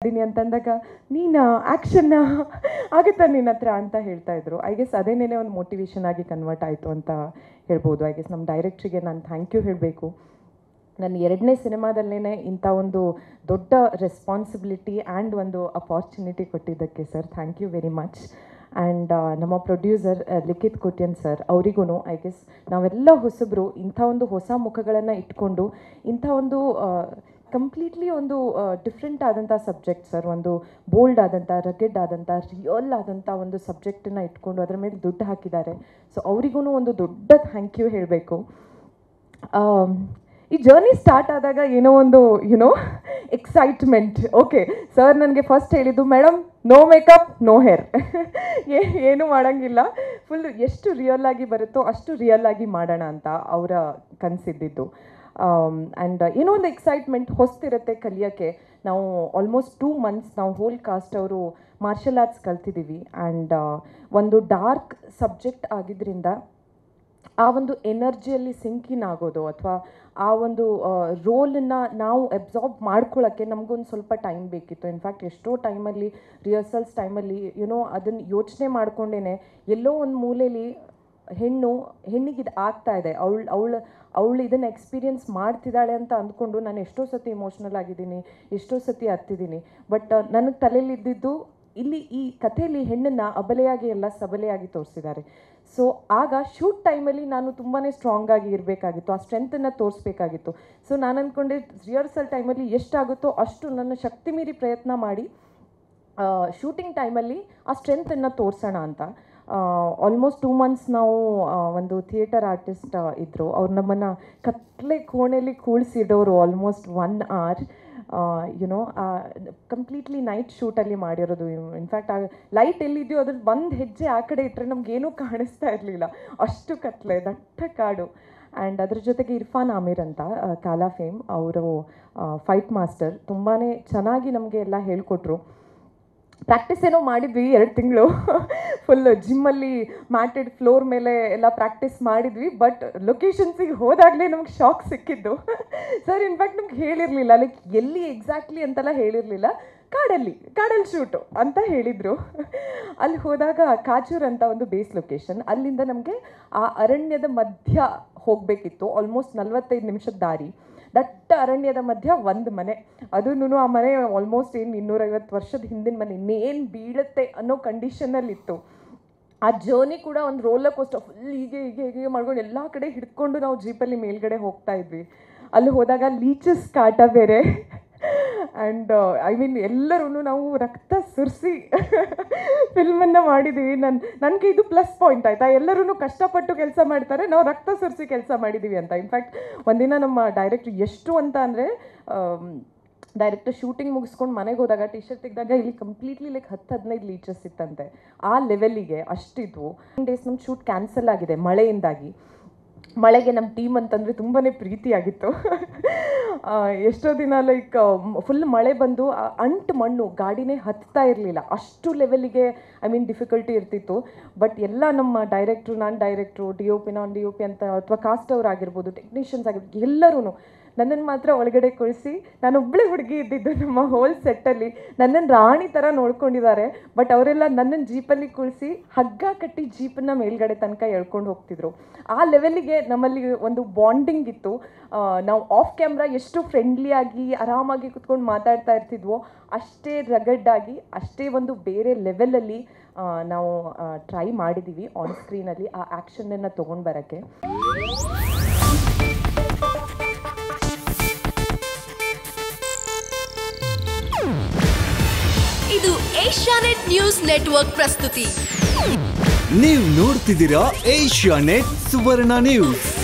ಮಾಡ್ತೀನಿ ಅಂತಂದಾಗ ನೀನು ಆ್ಯಕ್ಷನ್ನ ಆಗುತ್ತಾ ನಿನ್ನ ಹತ್ರ ಅಂತ ಹೇಳ್ತಾ ಇದ್ರು ಐ ಗೆಸ್ ಅದೇನೇ ಒಂದು ಮೋಟಿವೇಶನ್ ಆಗಿ ಕನ್ವರ್ಟ್ ಆಯಿತು ಅಂತ ಹೇಳ್ಬೋದು ಐ ಗೆಸ್ ನಮ್ಮ ಡೈರೆಕ್ಟ್ರಿಗೆ ನಾನು ಥ್ಯಾಂಕ್ ಯು ಹೇಳಬೇಕು ನನ್ನ ಎರಡನೇ ಸಿನಿಮಾದಲ್ಲೇ ಇಂಥ ಒಂದು ದೊಡ್ಡ ರೆಸ್ಪಾನ್ಸಿಬಿಲಿಟಿ ಆ್ಯಂಡ್ ಒಂದು ಅಪಾರ್ಚುನಿಟಿ ಕೊಟ್ಟಿದ್ದಕ್ಕೆ sir thank you very much and ನಮ್ಮ ಪ್ರೊಡ್ಯೂಸರ್ ಲಿಖಿತ್ ಕುಟ್ಯನ್ ಸರ್ ಅವರಿಗೂ ಐ ಗೆಸ್ ನಾವೆಲ್ಲ ಹೊಸಬರು ಇಂಥ ಒಂದು ಹೊಸ ಮುಖಗಳನ್ನು ಇಟ್ಕೊಂಡು ಇಂಥ ಒಂದು ಕಂಪ್ಲೀಟ್ಲಿ ಒಂದು ಡಿಫ್ರೆಂಟ್ ಆದಂಥ ಸಬ್ಜೆಕ್ಟ್ ಸರ್ ಒಂದು ಬೋಲ್ಡ್ ಆದಂಥ ರಗೆಡ್ ಆದಂಥ ರಿಯಲ್ ಆದಂಥ ಒಂದು ಸಬ್ಜೆಕ್ಟನ್ನು ಇಟ್ಕೊಂಡು ಅದರ ಮೇಲೆ ದುಡ್ಡು ಹಾಕಿದ್ದಾರೆ ಸೊ ಅವರಿಗೂ ಒಂದು ದೊಡ್ಡ ಥ್ಯಾಂಕ್ ಯು ಹೇಳಬೇಕು ಈ ಜರ್ನಿ ಸ್ಟಾರ್ಟ್ ಆದಾಗ ಏನೋ ಒಂದು ಯುನೋ ಎಕ್ಸೈಟ್ಮೆಂಟ್ ಓಕೆ ಸರ್ ನನಗೆ ಫಸ್ಟ್ ಹೇಳಿದ್ದು madam no makeup no hair ಏನು ಮಾಡೋಂಗಿಲ್ಲ ಫುಲ್ ಎಷ್ಟು ರಿಯಲ್ ಆಗಿ ಬರುತ್ತೋ ಅಷ್ಟು ರಿಯಲ್ ಆಗಿ ಮಾಡೋಣ ಅಂತ ಅವರ ಕನಸಿದ್ದಿದ್ದು ಆ್ಯಂಡ್ ಏನೋ ಒಂದು ಎಕ್ಸೈಟ್ಮೆಂಟ್ ಹೊಸ್ತಿರುತ್ತೆ ಕಲಿಯೋಕ್ಕೆ ನಾವು ಆಲ್ಮೋಸ್ಟ್ ಟೂ ಮಂತ್ಸ್ ನಾವು ಹೋಲ್ ಕಾಸ್ಟ್ ಅವರು ಮಾರ್ಷಲ್ ಆರ್ಟ್ಸ್ ಕಲ್ತಿದ್ದೀವಿ ಆ್ಯಂಡ್ ಒಂದು ಡಾರ್ಕ್ ಸಬ್ಜೆಕ್ಟ್ ಆಗಿದ್ದರಿಂದ ಆ ಒಂದು ಎನರ್ಜಿಯಲ್ಲಿ ಸಿಂಕಿನ್ ಆಗೋದು ಅಥವಾ ಆ ಒಂದು ರೋಲನ್ನು ನಾವು ಅಬ್ಸಾರ್ಬ್ ಮಾಡ್ಕೊಳ್ಳೋಕ್ಕೆ ನಮಗೊಂದು ಸ್ವಲ್ಪ ಟೈಮ್ ಬೇಕಿತ್ತು ಇನ್ಫ್ಯಾಕ್ಟ್ ಎಷ್ಟೋ ಟೈಮಲ್ಲಿ ರಿಹರ್ಸಲ್ಸ್ ಟೈಮಲ್ಲಿ ಯುನೋ ಅದನ್ನು ಯೋಚನೆ ಮಾಡ್ಕೊಂಡೇ ಎಲ್ಲೋ ಒಂದು ಮೂಲೆಯಲ್ಲಿ ಹೆಣ್ಣು ಹೆಣ್ಣಿಗೆ ಇದು ಆಗ್ತಾ ಇದೆ ಅವಳು ಅವಳು ಅವಳು ಇದನ್ನು ಎಕ್ಸ್ಪೀರಿಯನ್ಸ್ ಮಾಡ್ತಿದ್ದಾಳೆ ಅಂತ ಅಂದ್ಕೊಂಡು ನಾನು ಎಷ್ಟೋ ಸತಿ ಇಮೋಷ್ನಲ್ ಆಗಿದ್ದೀನಿ ಎಷ್ಟೋ ಸತಿ ಹತ್ತಿದ್ದೀನಿ ಬಟ್ ನನಗೆ ತಲೆಯಲ್ಲಿ ಇದ್ದಿದ್ದು ಇಲ್ಲಿ ಈ ಕಥೆಯಲ್ಲಿ ಹೆಣ್ಣನ್ನು ಅಬಲೆಯಾಗಿ ಎಲ್ಲ ಸಬಲೆಯಾಗಿ ತೋರಿಸಿದ್ದಾರೆ ಸೊ ಆಗ ಶೂಟ್ ಟೈಮಲ್ಲಿ ನಾನು ತುಂಬಾ ಸ್ಟ್ರಾಂಗ್ ಆಗಿ ಇರಬೇಕಾಗಿತ್ತು ಆ ಸ್ಟ್ರೆಂತನ್ನು ತೋರಿಸ್ಬೇಕಾಗಿತ್ತು ಸೊ ನಾನು ಅಂದ್ಕೊಂಡೆ ರಿಹರ್ಸಲ್ ಟೈಮಲ್ಲಿ ಎಷ್ಟಾಗುತ್ತೋ ಅಷ್ಟು ನನ್ನ ಶಕ್ತಿ ಮೀರಿ ಪ್ರಯತ್ನ ಮಾಡಿ ಶೂಟಿಂಗ್ ಟೈಮಲ್ಲಿ ಆ ಸ್ಟ್ರೆಂತನ್ನು ತೋರಿಸೋಣ ಅಂತ ಆಲ್ಮೋಸ್ಟ್ ಟೂ ಮಂತ್ಸ್ ನಾವು ಒಂದು ಥಿಯೇಟರ್ ಆರ್ಟಿಸ್ಟ್ ಇದ್ದರು ಅವ್ರು ನಮ್ಮನ್ನು ಕತ್ಲೆ ಕೋಣೆಯಲ್ಲಿ ಕೂಳಿಸಿಡೋರು almost one hour you know completely night ಶೂಟಲ್ಲಿ ಮಾಡಿರೋದು ಇನ್ಫ್ಯಾಕ್ಟ್ ಆ ಲೈಟ್ ಎಲ್ಲಿದೆಯೋ ಅದ್ರ ಒಂದು ಹೆಜ್ಜೆ ಆ ಕಡೆ ಇಟ್ಟರೆ ನಮಗೇನೂ ಕಾಣಿಸ್ತಾ ಇರಲಿಲ್ಲ ಅಷ್ಟು ಕತ್ಲೆ ದಟ್ಟ ಕಾಡು ಆ್ಯಂಡ್ ಅದ್ರ ಜೊತೆಗೆ ಇರ್ಫಾನ್ ಆಮಿರ್ ಅಂತ ಕಾಲಾ ಫೇಮ್ ಅವರು ಫೈಟ್ ಮಾಸ್ಟರ್ ತುಂಬಾ ಚೆನ್ನಾಗಿ ನಮಗೆ ಎಲ್ಲ ಹೇಳ್ಕೊಟ್ರು ಪ್ರಾಕ್ಟೀಸ್ ಏನೋ ಮಾಡಿದ್ವಿ ಎರಡು ತಿಂಗಳು ಫುಲ್ ಜಿಮ್ಮಲ್ಲಿ ಮ್ಯಾಟೆಡ್ ಫ್ಲೋರ್ ಮೇಲೆ ಎಲ್ಲ ಪ್ರಾಕ್ಟೀಸ್ ಮಾಡಿದ್ವಿ ಬಟ್ ಲೊಕೇಶನ್ಸಿಗೆ ಹೋದಾಗಲೇ ನಮ್ಗೆ ಶಾಕ್ ಸಿಕ್ಕಿದ್ದು ಸರ್ ಇನ್ಫ್ಯಾಕ್ಟ್ ನಮ್ಗೆ ಹೇಳಿರಲಿಲ್ಲ ಲೈಕ್ ಎಲ್ಲಿ ಎಕ್ಸಾಕ್ಟ್ಲಿ ಅಂತೆಲ್ಲ ಹೇಳಿರಲಿಲ್ಲ ಕಾಡಲ್ಲಿ ಕಾಡಲ್ಲಿ ಶೂಟು ಅಂತ ಹೇಳಿದರು ಅಲ್ಲಿ ಹೋದಾಗ ಕಾಚೂರ್ ಅಂತ ಒಂದು ಬೇಸ್ ಲೊಕೇಶನ್ ಅಲ್ಲಿಂದ ನಮಗೆ ಆ ಅರಣ್ಯದ ಮಧ್ಯ ಹೋಗಬೇಕಿತ್ತು ಆಲ್ಮೋಸ್ಟ್ ನಲ್ವತ್ತೈದು ನಿಮಿಷದ ದಾರಿ ದಟ್ಟ ಅರಣ್ಯದ ಮಧ್ಯ ಒಂದು ಮನೆ ಅದೂ ಆ ಮನೆ ಆಲ್ಮೋಸ್ಟ್ ಏನು ಇನ್ನೂರೈವತ್ತು ವರ್ಷದ ಹಿಂದಿನ ಮನೆ ಇನ್ನೇನು ಬೀಳುತ್ತೆ ಅನ್ನೋ ಕಂಡೀಷನಲ್ಲಿತ್ತು ಆ ಜರ್ನಿ ಕೂಡ ಒಂದು ರೋಲರ್ ಕೋಸ್ಟರ್ ಫುಲ್ ಹೀಗೆ ಹೀಗೆ ಹೀಗೆ ಮಾಡ್ಕೊಂಡು ಎಲ್ಲ ಕಡೆ ಹಿಡ್ಕೊಂಡು ನಾವು ಜೀಪಲ್ಲಿ ಮೇಲ್ಗಡೆ ಹೋಗ್ತಾ ಇದ್ವಿ ಅಲ್ಲಿ ಹೋದಾಗ ಲೀಚಸ್ ಕಾಟ ಬೇರೆ ಆ್ಯಂಡ್ ಐ ಮೀನ್ ಎಲ್ಲರೂ ನಾವು ರಕ್ತ ಸುರಿಸಿ ಫಿಲ್ಮನ್ನು ಮಾಡಿದ್ದೀವಿ ನನ್ನ ನನಗೆ ಇದು ಪ್ಲಸ್ ಪಾಯಿಂಟ್ ಆಯಿತಾ ಎಲ್ಲರೂ ಕಷ್ಟಪಟ್ಟು ಕೆಲಸ ಮಾಡ್ತಾರೆ ನಾವು ರಕ್ತ ಸುರಿಸಿ ಕೆಲಸ ಮಾಡಿದ್ದೀವಿ ಅಂತ ಇನ್ಫ್ಯಾಕ್ಟ್ ಒಂದಿನ ನಮ್ಮ ಡೈರೆಕ್ಟ್ರ್ ಎಷ್ಟು ಅಂತ ಅಂದರೆ ಡೈರೆಕ್ಟರ್ ಶೂಟಿಂಗ್ ಮುಗಿಸ್ಕೊಂಡು ಮನೆಗೆ ಹೋದಾಗ ಟಿ ಶರ್ಟ್ ತೆಗೆದಾಗ ಇಲ್ಲಿ ಕಂಪ್ಲೀಟ್ಲಿ ಲೈಕ್ ಹತ್ತು ಹದಿನೈದು ಲೀಚರ್ಸ್ ಇತ್ತಂತೆ ಆ ಲೆವೆಲ್ಲಿಗೆ ಅಷ್ಟಿದ್ವು ಡೇಸ್ ನಮ್ಮ ಶೂಟ್ ಕ್ಯಾನ್ಸಲ್ ಆಗಿದೆ ಮಳೆಯಿಂದಾಗಿ ಮಳೆಗೆ ನಮ್ಮ ಟೀಮ್ ಅಂತಂದರೆ ತುಂಬಾ ಪ್ರೀತಿಯಾಗಿತ್ತು ಎಷ್ಟೋ ದಿನ ಲೈಕ್ ಫುಲ್ ಮಳೆ ಬಂದು ಆ ಅಂಟು ಮಣ್ಣು ಗಾಡಿನೇ ಹತ್ತಾ ಇರಲಿಲ್ಲ ಅಷ್ಟು ಲೆವೆಲಿಗೆ ಐ ಮೀನ್ ಡಿಫಿಕಲ್ಟಿ ಇರ್ತಿತ್ತು ಬಟ್ ಎಲ್ಲ ನಮ್ಮ ಡೈರೆಕ್ಟ್ರು ನಾನು ಡೈರೆಕ್ಟ್ರು ಡಿ ಒ ಪಿ ನಾನ್ ಡಿ ಒ ಪಿ ಅಂತ ಅಥವಾ ಕಾಸ್ಟ್ ಅವ್ರು ಆಗಿರ್ಬೋದು ಟೆಕ್ನಿಷಿಯನ್ಸ್ ಆಗಿರ್ಬೋದು ಎಲ್ಲರೂ ನನ್ನನ್ನು ಮಾತ್ರ ಒಳಗಡೆ ಕಳಿಸಿ ನಾನೊಬ್ಬಳೇ ಹುಡುಗಿ ಇದ್ದಿದ್ದು ನಮ್ಮ ಹೋಲ್ ಸೆಟ್ಟಲ್ಲಿ ನನ್ನನ್ನು ರಾಣಿ ಥರ ನೋಡ್ಕೊಂಡಿದ್ದಾರೆ ಬಟ್ ಅವರೆಲ್ಲ ನನ್ನನ್ನು ಜೀಪಲ್ಲಿ ಕುಳಿಸಿ ಹಗ್ಗ ಕಟ್ಟಿ ಜೀಪನ್ನ ಮೇಲ್ಗಡೆ ತನಕ ಎಳ್ಕೊಂಡು ಹೋಗ್ತಿದ್ರು ಆ ಲೆವೆಲ್ಲಿಗೆ ನಮ್ಮಲ್ಲಿ ಒಂದು ಬಾಂಡಿಂಗ್ ಇತ್ತು ನಾವು ಆಫ್ ಕ್ಯಾಮ್ರಾ ಎಷ್ಟು ಫ್ರೆಂಡ್ಲಿಯಾಗಿ ಆರಾಮಾಗಿ ಕುತ್ಕೊಂಡು ಮಾತಾಡ್ತಾ ಇರ್ತಿದ್ವೋ ಅಷ್ಟೇ ರಗಡ್ಡಾಗಿ ಅಷ್ಟೇ ಒಂದು ಬೇರೆ ಲೆವೆಲಲ್ಲಿ ನಾವು ಟ್ರೈ ಮಾಡಿದ್ದೀವಿ ಆನ್ ಸ್ಕ್ರೀನಲ್ಲಿ ಆ ಆ್ಯಕ್ಷನನ್ನು ತೊಗೊಂಡು ಬರೋಕ್ಕೆ ಇದು ಏಷ್ಯಾನೆಟ್ ನ್ಯೂಸ್ ನೆಟ್ವರ್ಕ್ ಪ್ರಸ್ತುತಿ ನೀವು ನೋಡ್ತಿದ್ದೀರಾ ಏಷ್ಯಾ ನೆಟ್ ಸುವರ್ಣ ನ್ಯೂಸ್